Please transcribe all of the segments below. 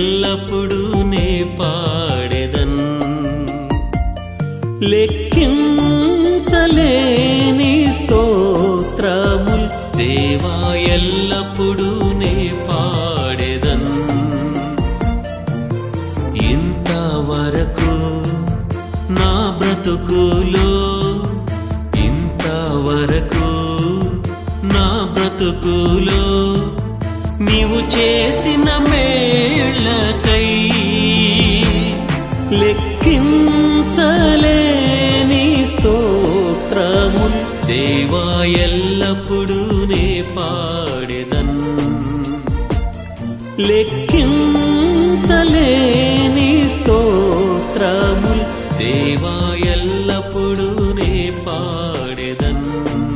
ఎల్లప్పుడూ నే పాడెదన్ లెక్కించలేని స్తోత్రముల్ దేవా ఎల్లప్పుడూ నే పాడెదన్ ఇంతవరకు నా బ్రతుకులో ఇంతవరకు నా బ్రతుకులో నీవు చేసిన మేళ్ళకై లెక్కించలేని స్తోత్రముల్ దేవా ఎల్లప్పుడూ నే పాడెదన్ లెక్కించలేని స్తోత్రముల్ దేవా ఎల్లప్పుడూ నే పాడెదన్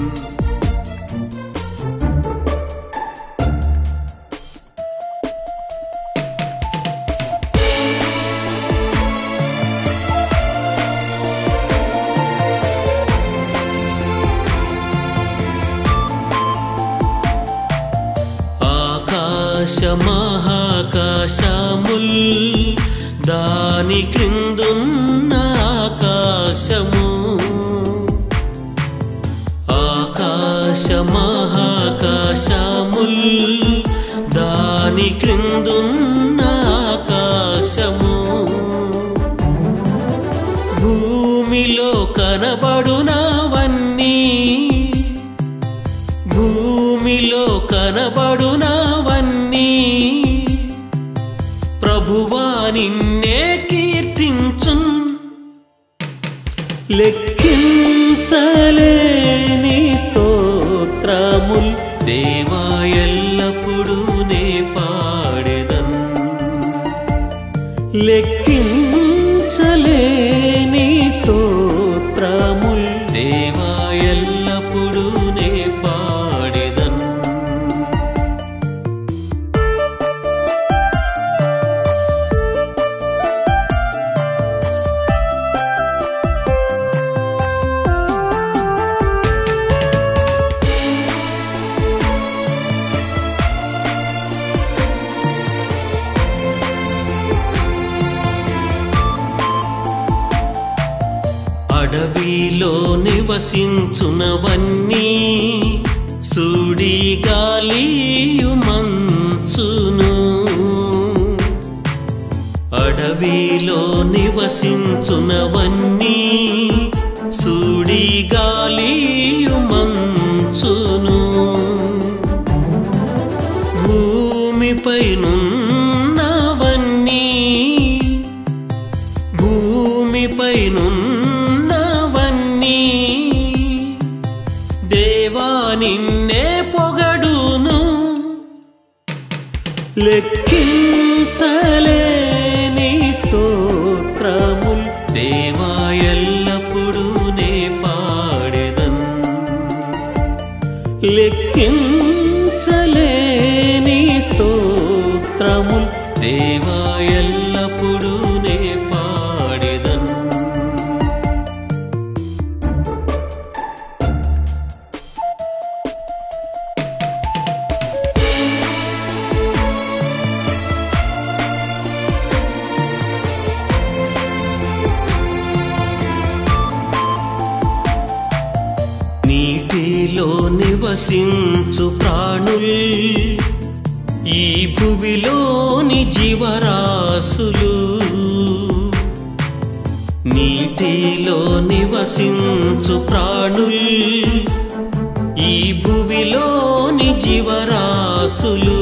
ఆకాశ మహాకాశముల్ దాని క్రిందున్న ఆకాశము ఆకాశ మహాకాశముల్ దాని క్రిందున్న ఆకాశము భూమిలో కనబడునవన్నీ భూమిలో కనబడునవన్నీ ప్రభువా నిన్నే కీర్తించున్ లెక్కించలేని స్తోత్రముల్ దేవా ఎల్లప్పుడూ నే పాడెదన్ లెక్కించలేని స్తోత్రముల్ దేవా ఎల్లప్పుడూ నే పాడెదన్ అడవిలో నివసించునవన్నీ సూడి గాలియు మంచును అడవిలో నివసించునవన్నీ సూడి గాలియు మంచును భూమిపై నున్నవన్నీ భూమిపై నున్నవన్నీ దేవా నిన్నే పొగడును లెక్కించలేని స్తోత్రముల్ దేవా ఎల్లప్పుడూ నే పాడెదన్ లెక్కించలేని స్తోత్రముల్ దేవా ఎల్లప్పుడూ నే పాడెదన్ నీటిలో నివసించు ప్రాణుల్ ఈ భువిలోని జీవరాశులు నీటిలో నివసించు ప్రాణుల్ ఈ భువిలోని జీవరాశులు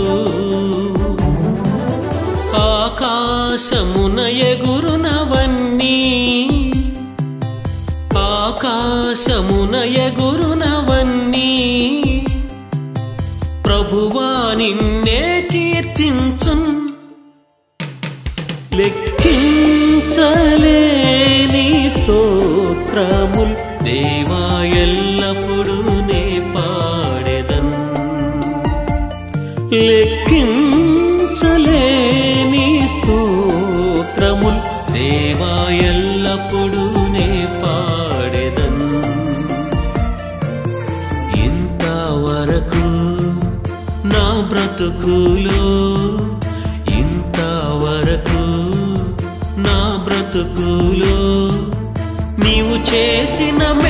ఆకాశమున ఎగురునవన్నీ ఆకాశమున ఎగురునవన్నీ ప్రభువా నిన్నే కీర్తించున్ లెక్కించలేని స్తోత్రముల్ దేవా ఎల్లప్పుడూ నే పాడెదన్ లెక్కించలేని స్తోత్రముల్ దేవా ఎల్లప్పుడూ నే పాడెదన్ ఇంతవరకు నా బ్రతుకులో ఇంతవరకు బ్రతుకులో నీవు చేసిన